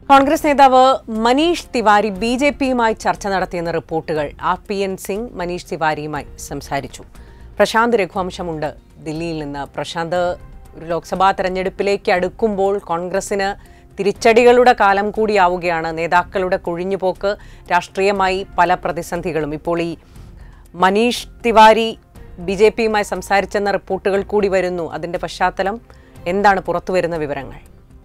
കോൺഗ്രസ് നേതാവ് Manish Tiwari B J പിയുമായി ചർച്ച നടത്തിയെന്ന റിപ്പോർട്ടുകൾ R P N Singh Manish തിവാരിയുമായി സംസാരിച്ചു പ്രശാന്ത് രഘുവംശമുണ്ട് ദില്ലിയിൽ നിന്ന് പ്രശാന്ത് ഒരു ലോക്സഭാ തെരഞ്ഞെടുപ്പിലേക്ക് അടുക്കുമ്പോൾ കോൺഗ്രസിന് തിരിച്ചടികളുടെ കാലം കൂടിയാവുകയാണ് നേതാക്കളുടെ കൊഴിഞ്ഞുപോക്ക് രാഷ്ട്രീയമായി പല പ്രതിസന്ധികളും ഇപ്പോൾ ഈ മനീഷ് തിവാരി ബി ജെ പിയുമായി സംസാരിച്ചെന്ന റിപ്പോർട്ടുകൾ കൂടി വരുന്നു അതിന്റെ പശ്ചാത്തലം എന്താണ് പുറത്തുവരുന്ന വിവരങ്ങൾ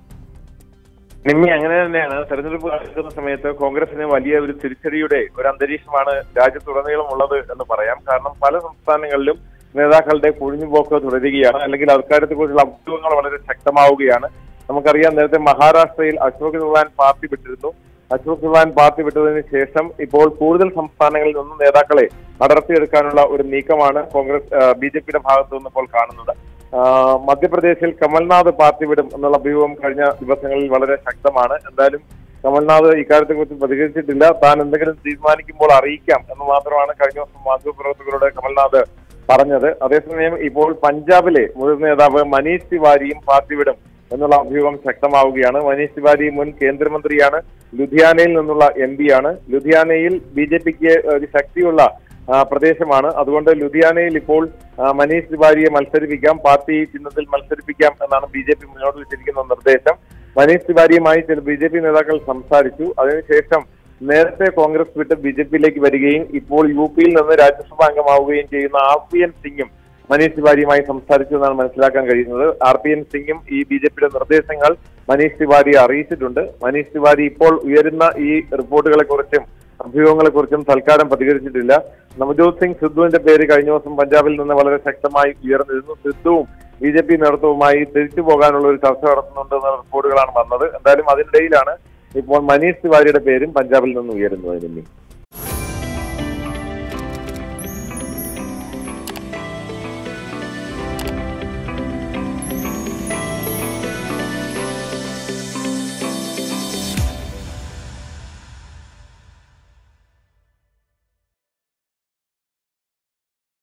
നിമ്മി അങ്ങനെ തന്നെയാണ് തെരഞ്ഞെടുപ്പ് നടക്കുന്ന സമയത്ത് കോൺഗ്രസിന് വലിയ ഒരു തിരിച്ചടിയുടെ ഒരു അന്തരീക്ഷമാണ് രാജ്യത്തുടനീളം ഉള്ളത് എന്ന് പറയാം കാരണം പല സംസ്ഥാനങ്ങളിലും നേതാക്കളുടെ കൊഴിഞ്ഞുപോക്ക് തുടരുകയാണ് അല്ലെങ്കിൽ അധികാരത്തെക്കുറിച്ചുള്ള അഭ്യൂഹങ്ങൾ വളരെ ശക്തമാവുകയാണ് നമുക്കറിയാം നേരത്തെ മഹാരാഷ്ട്രയിൽ അശോക് ചവാൻ പാർട്ടി വിട്ടിരുന്നു അശോക് ചവാൻ പാർട്ടി വിട്ടതിന് ശേഷം ഇപ്പോൾ കൂടുതൽ സംസ്ഥാനങ്ങളിൽ നിന്നും നേതാക്കളെ അടർത്തിയെടുക്കാനുള്ള ഒരു നീക്കമാണ് കോൺഗ്രസ് ബി ജെ പിയുടെ ഭാഗത്തു നിന്ന് ഇപ്പോൾ കാണുന്നത് ആ, മധ്യപ്രദേശിൽ കമൽനാഥ് പാർട്ടി വിടും എന്നുള്ള അഭ്യൂഹം കഴിഞ്ഞ ദിവസങ്ങളിൽ വളരെ ശക്തമാണ് എന്തായാലും കമൽനാഥ് ഇക്കാര്യത്തെ കുറിച്ച് പ്രതികരിച്ചിട്ടില്ല താൻ എന്തെങ്കിലും തീരുമാനിക്കുമ്പോൾ അറിയിക്കാം എന്ന് മാത്രമാണ് കഴിഞ്ഞ ദിവസം മാധ്യമപ്രവർത്തകരോട് കമൽനാഥ് പറഞ്ഞത് അതേസമയം ഇപ്പോൾ പഞ്ചാബിലെ മുതിർന്ന നേതാവ് മനീഷ് തിവാരിയും പാർട്ടി വിടും എന്നുള്ള അഭ്യൂഹം ശക്തമാവുകയാണ് മനീഷ് തിവാരി മുൻ കേന്ദ്രമന്ത്രിയാണ് ലുധിയാനയിൽ നിന്നുള്ള എം ആണ് ലുധിയാനയിൽ ബി ജെ പിക്ക് ഒരു ശക്തിയുള്ള ആ, പ്രദേശമാണ് അതുകൊണ്ട് ലുധിയാനയിൽ ഇപ്പോൾ ആ, മനീഷ് തിവാരിയെ മത്സരിപ്പിക്കാം പാർട്ടി ചിഹ്നത്തിൽ മത്സരിപ്പിക്കാം എന്നാണ് ബി ജെ പി മുന്നോട്ട് വെച്ചിരിക്കുന്ന നിർദ്ദേശം മനീഷ് തിവാരിയുമായി ചില ബി ജെ പി നേതാക്കൾ സംസാരിച്ചു അതിനുശേഷം നേരത്തെ കോൺഗ്രസ് വിട്ട് ബി ജെ പിയിലേക്ക് വരികയും ഇപ്പോൾ യു പിയിൽ നിന്ന് രാജ്യസഭാ അംഗമാവുകയും ചെയ്യുന്ന ആർ പി എൻ സിംഗും മനീഷ് തിവാരിയുമായി സംസാരിച്ചു എന്നാണ് മനസ്സിലാക്കാൻ കഴിയുന്നത് ആർ പി എൻ സിംഗും ഈ ബി ജെ പിയുടെ നിർദ്ദേശങ്ങൾ മനീഷ് തിവാരിയെ അറിയിച്ചിട്ടുണ്ട് മനീഷ് തിവാരി ഇപ്പോൾ ഉയരുന്ന ഈ റിപ്പോർട്ടുകളെ കുറിച്ചും അഭ്യൂഹങ്ങളെ കുറിച്ചും തൽക്കാലം പ്രതികരിച്ചിട്ടില്ല നവജോത് സിംഗ് സിദ്ധുവിന്റെ പേര് കഴിഞ്ഞ ദിവസം പഞ്ചാബിൽ നിന്ന് വളരെ ശക്തമായി ഉയർന്നിരുന്നു സിദ്ധുവും ബി ജെ പി നേതൃത്വവുമായി തിരിച്ചു പോകാനുള്ള ഒരു ചർച്ച നടത്തുന്നുണ്ട് എന്ന റിപ്പോർട്ടുകളാണ് വന്നത് എന്തായാലും അതിനിടയിലാണ് ഇപ്പോൾ മനീഷ് തിവാരിയുടെ പേരും പഞ്ചാബിൽ നിന്ന് ഉയരുന്നത് നിമ്മി